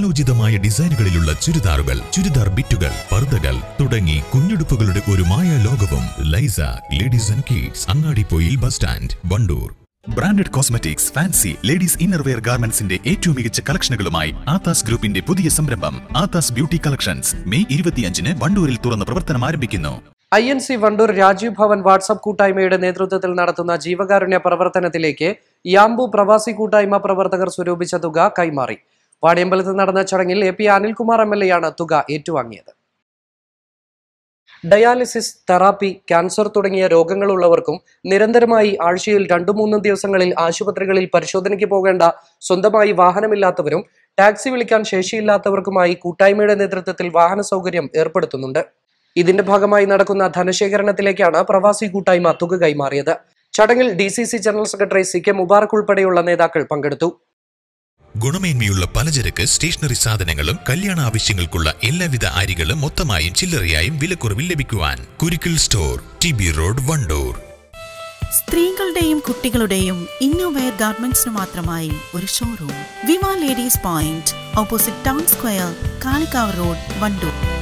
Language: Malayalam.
കാലോചിതമായ ഡിസൈനുകളിലുള്ള ചുരിദാറുകൾ ചുരിദാർ ബിറ്റുകൾ പർദ്ദകൾ തുടങ്ങി കുഞ്ഞുടുപ്പുകളുടെ ഒരു മായ ലോകവും ലൈസ ladies and kids Angadippoyil bus stand Wandoor branded cosmetics fancy ladies innerwear ഗാർമെന്റ്സിന്റെ ഏറ്റവും മികച്ച കളക്ഷനുകളുമായി ആതാസ് ഗ്രൂപ്പിന്റെ പുതിയ സംരംഭം ആതാസ് ബ്യൂട്ടി കളക്ഷൻസ് മെയ് ഇരുപത്തിയഞ്ചിന് വണ്ടൂരിൽ തുറന്ന് പ്രവർത്തനം ആരംഭിക്കുന്നു I N C Wandoor Rajiv Bhavan WhatsApp കൂട്ടായ്മയുടെ നേതൃത്വത്തിൽ നടത്തുന്ന ജീവകാരുണ്യ പ്രവർത്തനത്തിലേക്ക് യാംബു പ്രവാസി കൂട്ടായ്മ പ്രവർത്തകർ സ്വരൂപിച്ച തുക കൈമാറി വാടിയമ്പലത്ത് നടന്ന ചടങ്ങിൽ A P Anilkumar M L എയാണ് തുക ഏറ്റുവാങ്ങിയത് ഡയാലിസിസ് തെറാപ്പി ക്യാൻസർ തുടങ്ങിയ രോഗങ്ങളുള്ളവർക്കും നിരന്തരമായി ആഴ്ചയിൽ രണ്ടു മൂന്നും ദിവസങ്ങളിൽ ആശുപത്രികളിൽ പരിശോധനയ്ക്ക് പോകേണ്ട സ്വന്തമായി വാഹനമില്ലാത്തവരും ടാക്സി വിളിക്കാൻ ശേഷിയില്ലാത്തവർക്കുമായി കൂട്ടായ്മയുടെ നേതൃത്വത്തിൽ വാഹന സൗകര്യം ഏർപ്പെടുത്തുന്നുണ്ട് ഇതിന്റെ ഭാഗമായി നടക്കുന്ന ധനശേഖരണത്തിലേക്കാണ് പ്രവാസി കൂട്ടായ്മ തുക കൈമാറിയത് ചടങ്ങിൽ D C C general secretary C K Mubarak ഉൾപ്പെടെയുള്ള നേതാക്കൾ പങ്കെടുത്തു ഗുണമേന്മയുള്ള പലചരക്ക് സ്റ്റേഷനറി സാധനങ്ങളും കല്യാണ ആവശ്യങ്ങൾക്കുള്ള എല്ലാവിധ അരികളും മൊത്തമായും ചില്ലറയായും വിലക്കുറവിൽ ലഭിക്കുവാൻ Kurikkal store T B road Wandoor സ്ത്രീകളുടെയും കുട്ടികളുടെയും ഇന്നോവെയർ ഗാർമെന്റ്സിന് മാത്രമായി ഒരു showroom Vima ladies point opposite town square Kalikavu road Wandoor